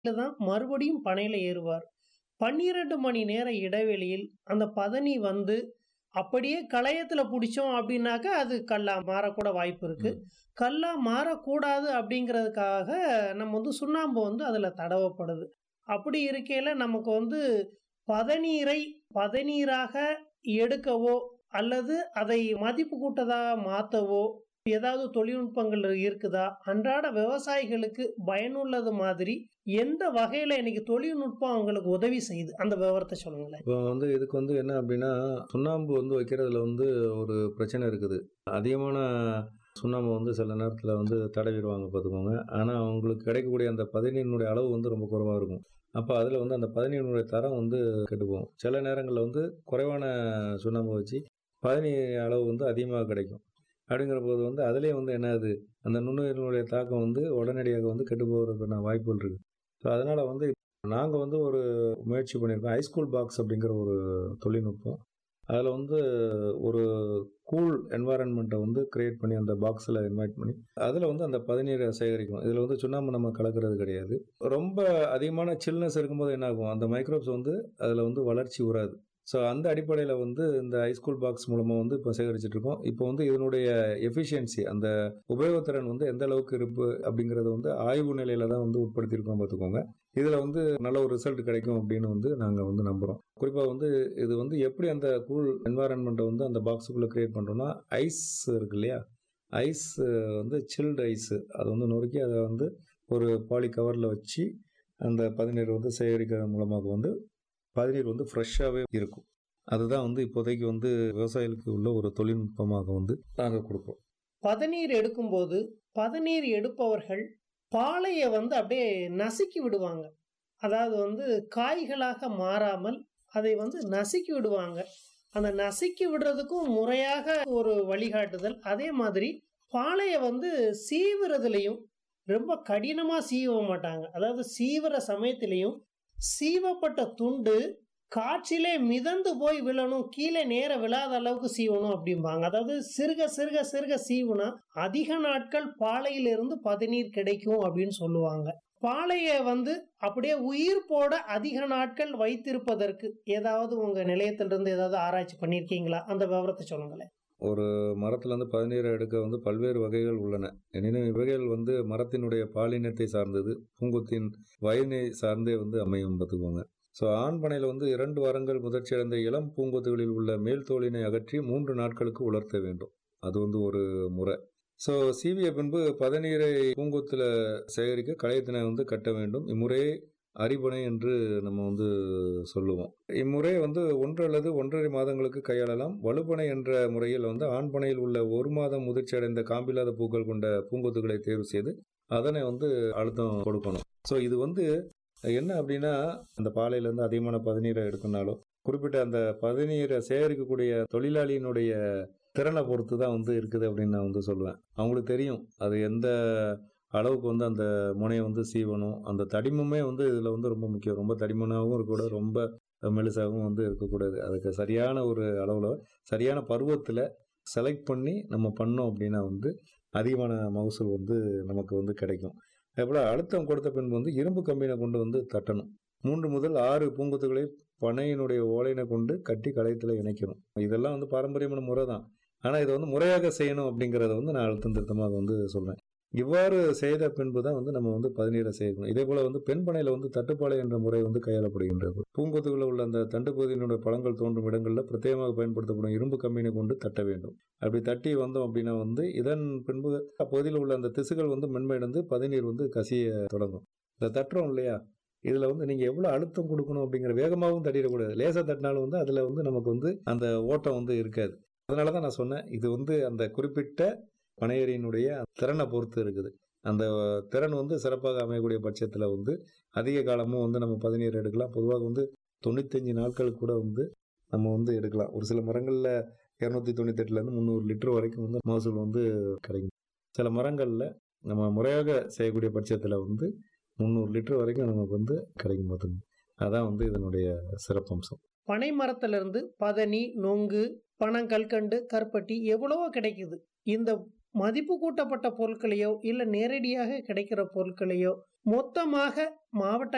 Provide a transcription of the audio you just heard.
தான் மறுபடியும் பனையில ஏறுவார். 12 மணி நேர இடைவெளியில் அந்த பதனி வந்து அப்படியே களையத்துல புடிச்சோம் அப்படின்னாக்கா, அது கல்லா மாறக்கூட வாய்ப்பு இருக்கு. ம். கல்லா மாறக்கூடாது அப்படிங்கிறதுக்காக நம்ம வந்து சுண்ணாம்பு வந்து அதுல தடவப்படுது. அப்படி இருக்கையில நமக்கு வந்து பதநீரை பதநீராக எடுக்கவோ, அல்லது அதை மதிப்பு கூட்டதா மாத்தவோ, ஏதாவது தொழில்நுட்பங்கள் இருக்குதா? அன்றாட விவசாயிகளுக்கு பயனுள்ளது மாதிரி எந்த வகையில இன்னைக்கு தொழில்நுட்பம் அவங்களுக்கு உதவி செய்யுது? அந்த விவரத்த சொல்லுங்களேன். இப்போ வந்து இதுக்கு வந்து என்ன அப்படின்னா, சுண்ணாம்பு வந்து வைக்கிறதுல வந்து ஒரு பிரச்சனை இருக்குது. அதிகமான சுண்ணாம்பு வந்து சில நேரத்தில வந்து தடவிருவாங்க பார்த்துக்கோங்க. ஆனா, அவங்களுக்கு கிடைக்கக்கூடிய அந்த பதநீரினுடைய அளவு வந்து ரொம்ப குறைவா இருக்கும். அப்ப அதில வந்து அந்த பதநீரினுடைய தரம் வந்து கெட்டுப்போகும். சில நேரங்கள்ல வந்து குறைவான சுண்ணாம்பு வச்சு பதநீர் அளவு வந்து அதிகமா கிடைக்கும். அப்படிங்கிறபோது வந்து அதிலேயே வந்து என்ன ஆகுது, அந்த நுண்ணுயிரினுடைய தாக்கம் வந்து உடனடியாக வந்து கெட்டு போறதுக்கான வாய்ப்புகள் இருக்கு. ஸோ, அதனால வந்து நாங்க வந்து ஒரு முயற்சி பண்ணியிருக்கோம். ஹைஸ்கூல் பாக்ஸ் அப்படிங்கிற ஒரு தொழில்நுட்பம். அதில வந்து ஒரு கூல் என்வைரன்மென்ட்ட வந்து கிரியேட் பண்ணி அந்த பாக்ஸ்ல இன்வைட் பண்ணி, அதில வந்து அந்த பதநீரை சேகரிக்கும். இதில வந்து சுண்ணாம்பு நம்ம கலக்கிறது கிடையாது. ரொம்ப அதிகமான சில்னஸ் இருக்கும்போது என்ன ஆகும், அந்த மைக்ரோப்ஸ் வந்து அதில வந்து வளர்ச்சி உறாது. ஸோ, அந்த அடிப்படையில வந்து இந்த ஹைஸ்கூல் பாக்ஸ் மூலமா வந்து இப்போ சேகரிச்சுட்டு இருக்கோம். இப்போ வந்து இதனுடைய எஃபிஷியன்சி அந்த உபயோகத்திறன் வந்து எந்த அளவுக்கு இருக்கு அப்படிங்கிறத வந்து ஆய்வு நிலையில தான் வந்து உட்படுத்தியிருக்கோம் பார்த்துக்கோங்க. இதில வந்து நல்ல ஒரு ரிசல்ட் கிடைக்கும் அப்படின்னு வந்து நாங்க வந்து நம்புறோம். குறிப்பா வந்து இது வந்து எப்படி அந்த கூல் என்வைரன்மென்ட்ட வந்து அந்த பாக்ஸுக்குள்ள கிரியேட் பண்றோம்னா, ஐஸ் இருக்கு இல்லையா? ஐஸ் வந்து சில்டு ஐஸ் அத வந்து நொறுக்கி அத வந்து ஒரு பாலி கவர்ல வச்சு, அந்த பதநீர் வந்து சேகரிக்கிறது மூலமாக வந்து பதநீர் வந்து ஃப்ரெஷ்ஷாவே இருக்கும். அதுதான் வந்து இப்போதைக்கு வந்து விவசாயிகளுக்கு உள்ள ஒரு தொழில்நுட்பமாக வந்து நாங்க குடுக்குறோம். பதநீர் எடுக்கும்போது, பதநீர் எடுப்பவர்கள் பாலைய வந்து அப்படியே நசுக்கி விடுவாங்க. அதாவது வந்து காய்களாக மாறாமல், அதை வந்து நசுக்கி விடுவாங்க. அந்த நசுக்கி விடுறதுக்கும் முறையாக ஒரு வழிகாட்டுதல். அதே மாதிரி பாலைய வந்து சீவுறதுலயும் ரொம்ப கடினமா சீவ மாட்டாங்க. அதாவது சீவுற சமயத்திலயும், சீவப்பட்ட துண்டு காற்றிலே மிதந்து போய் விழணும். கீழ நேரா விழாத அளவுக்கு சீவணும் அப்படிம்பாங்க. அதாவது சிறுக சிறுக சிறுக சீவுனா, அதிக நாட்கள் பாலையிலிருந்து பதநீர் கிடைக்கும் அப்படின்னு சொல்லுவாங்க. பாலைய வந்து அப்படியே உயிர்ப்போட அதிக நாட்கள் வைத்திருப்பதற்கு ஏதாவது உங்க நிலையத்திலிருந்து ஏதாவது ஆராய்ச்சி பண்ணியிருக்கீங்களா? அந்த விவரத்த சொல்லுங்களேன். ஒரு மரத்திலிருந்து பதநீரை எடுக்க வந்து பல்வேறு வகைகள் உள்ளன. எனினும் இவைகள் வந்து மரத்தினுடைய பாலினத்தை சார்ந்தது. பூங்கொத்தின் வயதினை சார்ந்தே வந்து அமையும் பார்த்துக்கோங்க. ஸோ, ஆண் பனையில வந்து 2 வாரங்கள் முதிர்ச்சியடைந்த இளம் பூங்கொத்துகளில் உள்ள மேல் தோலினை அகற்றி 3 நாட்களுக்கு உலர்த்த வேண்டும். அது வந்து ஒரு முறை. ஸோ, சீவிய பின்பு பதநீரை பூங்கொத்துல சேகரிக்க களையத்தினை வந்து கட்ட வேண்டும். இம்முறையை அரிபனை என்று நம்ம வந்து சொல்லுவோம். இம்முறை வந்து 1 அல்லது 1 1/2 மாதங்களுக்கு கையாளலாம். வலுப்பனை என்ற முறையில் வந்து ஆண் பனையில் உள்ள 1 மாதம் முதிர்ச்சியடைந்த காம்பில்லாத பூக்கள் கொண்ட பூங்கொத்துகளை தேர்வு செய்து, அதனை வந்து அழுத்தம் கொடுக்கணும். ஸோ, இது வந்து என்ன அப்படின்னா, அந்த பாலையிலேருந்து அதிகமான பதநீரை எடுக்கணும்னாலோ, குறிப்பிட்ட அந்த பதநீரை சேகரிக்கக்கூடிய தொழிலாளியினுடைய திறன பொறுத்து தான் வந்து இருக்குது அப்படின்னு நான் வந்து சொல்லுவேன். அவங்களுக்கு தெரியும். அது எந்த அளவுக்கு வந்து அந்த முனைய வந்து சீவணும். அந்த தடிமமே வந்து இதில வந்து ரொம்ப முக்கியம். ரொம்ப தடிமனாவும் இருக்கக்கூடாது. ரொம்ப மெலிசாவும் வந்து இருக்கக்கூடாது. அதுக்கு சரியான ஒரு அளவுல, சரியான பருவத்தில செலக்ட் பண்ணி நம்ம பண்ணோம் அப்படின்னா வந்து, அதிகமான மகசூல் வந்து நமக்கு வந்து கிடைக்கும். அதேபோல அழுத்தம் கொடுத்த பின்பு வந்து இரும்பு கம்பியின கொண்டு வந்து தட்டணும். 3 முதல் 6 பூங்கொத்துகளை பனையினுடைய ஓலையின கொண்டு கட்டி களையத்தில இணைக்கணும். இதெல்லாம் வந்து பாரம்பரியமான முறை தான். ஆனா, இத வந்து முறையாக செய்யணும் அப்படிங்கிறத வந்து நான் அழுத்தம் திருத்தமாக வந்து சொல்றேன். இவ்வாறு செய்த பின்பு தான் வந்து நம்ம வந்து பதநீரை சேகரிக்கணும். இதேபோல வந்து பெண் பனையில வந்து தட்டுப்பாலை என்ற முறை வந்து கையாளப்படுகின்றது. பூங்கொத்துகளில் உள்ள அந்த தண்டு பகுதியினுடைய பழங்கள் தோன்றும் இடங்களில் பிரத்யேகமாக பயன்படுத்தப்படும் இரும்பு கம்பியினை கொண்டு தட்ட வேண்டும். அப்படி தட்டி வந்தோம் அப்படின்னா வந்து, இதன் பின்பு அப்பகுதியில் உள்ள அந்த திசுகள் வந்து மென்மையடைந்து பதநீர் வந்து கசிய தொடங்கும். இந்த தட்டுறோம் இல்லையா? இதில வந்து நீங்க எவ்வளோ அழுத்தம் குடுக்கணும் அப்படிங்கிற வேகமாவும் தட்டிறக்கூடாது. லேசா தட்டினாலும் வந்து அதில வந்து நமக்கு வந்து அந்த ஓட்டம் வந்து இருக்காது. அதனால தான் நான் சொன்னேன். இது வந்து அந்த குறிப்பிட்ட பனையரியினுடைய திறன பொறுத்து இருக்குது. அந்த திறன் வந்து சிறப்பாக அமையக்கூடிய பட்சத்தில வந்து, அதிக காலமும் வந்து நம்ம பதநீர் எடுக்கலாம். பொதுவாக வந்து 95 நாட்கள் கூட வந்து நம்ம வந்து எடுக்கலாம். ஒரு சில மரங்கள்ல 298லேருந்து 300 லிட்டர் வரைக்கும் வந்து மகசூல் வந்து கிடைக்கும். சில மரங்கள்ல நம்ம முறையாக செய்யக்கூடிய பட்சத்தில வந்து 300 லிட்டர் வரைக்கும் நமக்கு வந்து கிடைக்கும் பார்த்துக்கங்க. அதான் வந்து இதனுடைய சிறப்பம்சம். பனை மரத்திலிருந்து பதனி, நொங்கு, பனங்கல்கண்டு, கருப்பட்டி எவ்வளவோ கிடைக்குது. இந்த மதிப்பு கூட்டப்பட்ட பொருட்களையோ, இல்ல நேரடியாக கிடைக்கிற பொருட்களையோ, மொத்தமாக மாவட்ட